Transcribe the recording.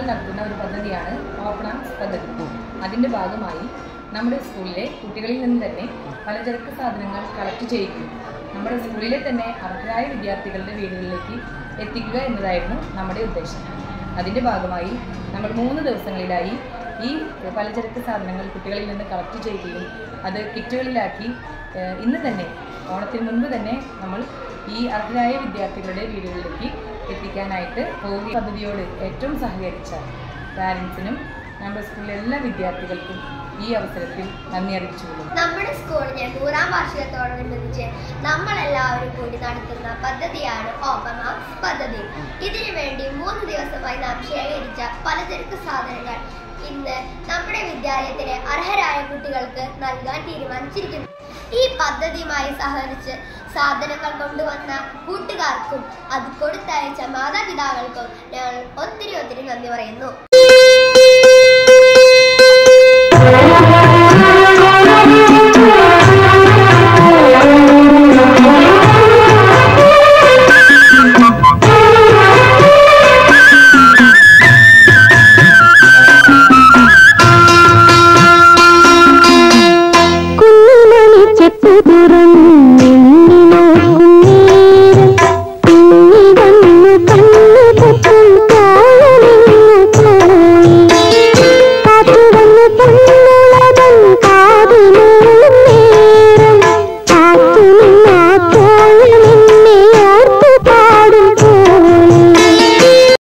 നടത്തുന്ന ഒരു പദ്ധതിയാണ് ഓപ്പൺ ആർട്സ് പദ്ധതി അതിൻ്റെ ഭാഗമായി നമ്മുടെ സ്കൂളിലെ കുട്ടികളിൽ നിന്ന് തന്നെ പലചരക്ക് സാധനങ്ങൾ കളക്ട് ചെയ്യുകയും നമ്മുടെ സ്കൂളിലെ തന്നെ അർഹരായ വിദ്യാർത്ഥികളുടെ വീടുകളിലേക്ക് എത്തിക്കുക എന്നതായിരുന്നു നമ്മുടെ ഉദ്ദേശം അതിൻ്റെ ഭാഗമായി നമ്മൾ മൂന്ന് ദിവസങ്ങളിലായി ഈ പലചരക്ക് സാധനങ്ങൾ കുട്ടികളിൽ നിന്ന് കളക്ട് ചെയ്യുകയും അത് കിറ്റുകളിലാക്കി ഏഹ്, ഇന്ന് തന്നെ ഓണത്തിന് മുൻപ് തന്നെ നമ്മൾ ഈ അർഹരായ വിദ്യാർത്ഥികളുടെ വീടുകളിലേക്ക് എത്തിക്കാനായിട്ട് പോവുക പദ്ധതിയോട് ഏറ്റവും സഹകരിച്ച പാരൻസിനും നമ്മുടെ സ്കൂളിലെ എല്ലാ വിദ്യാർത്ഥികൾക്കും ഈ അവസരത്തിൽ നന്ദി അറിയിച്ചുകൊള്ളുന്നു നമ്മുടെ സ്കൂളിന്റെ നൂറാം വാർഷികത്തോടനുബന്ധിച്ച് നമ്മളെല്ലാവരും കൂടി നടത്തുന്ന പദ്ധതിയാണ് ഓപ്പൺ ആർട്സ് പദ്ധതി ഇതിനു വേണ്ടി മൂന്ന് ദിവസമായി നാം ശേഖരിച്ച പലചരക്ക് സാധനങ്ങൾ ഇന്ന് നമ്മുടെ വിദ്യാലയത്തിലെ അർഹരായ കുട്ടികൾക്ക് നൽകാൻ തീരുമാനിച്ചിരിക്കുന്നു ഈ പദ്ധതിയുമായി സഹകരിച്ച് സാധനങ്ങൾ കൊണ്ടുവന്ന കൂട്ടുകാർക്കും അത് കൊടുത്തയച്ച മാതാപിതാക്കൾക്കും ഞങ്ങൾ ഒത്തിരി ഒത്തിരി നന്ദി പറയുന്നു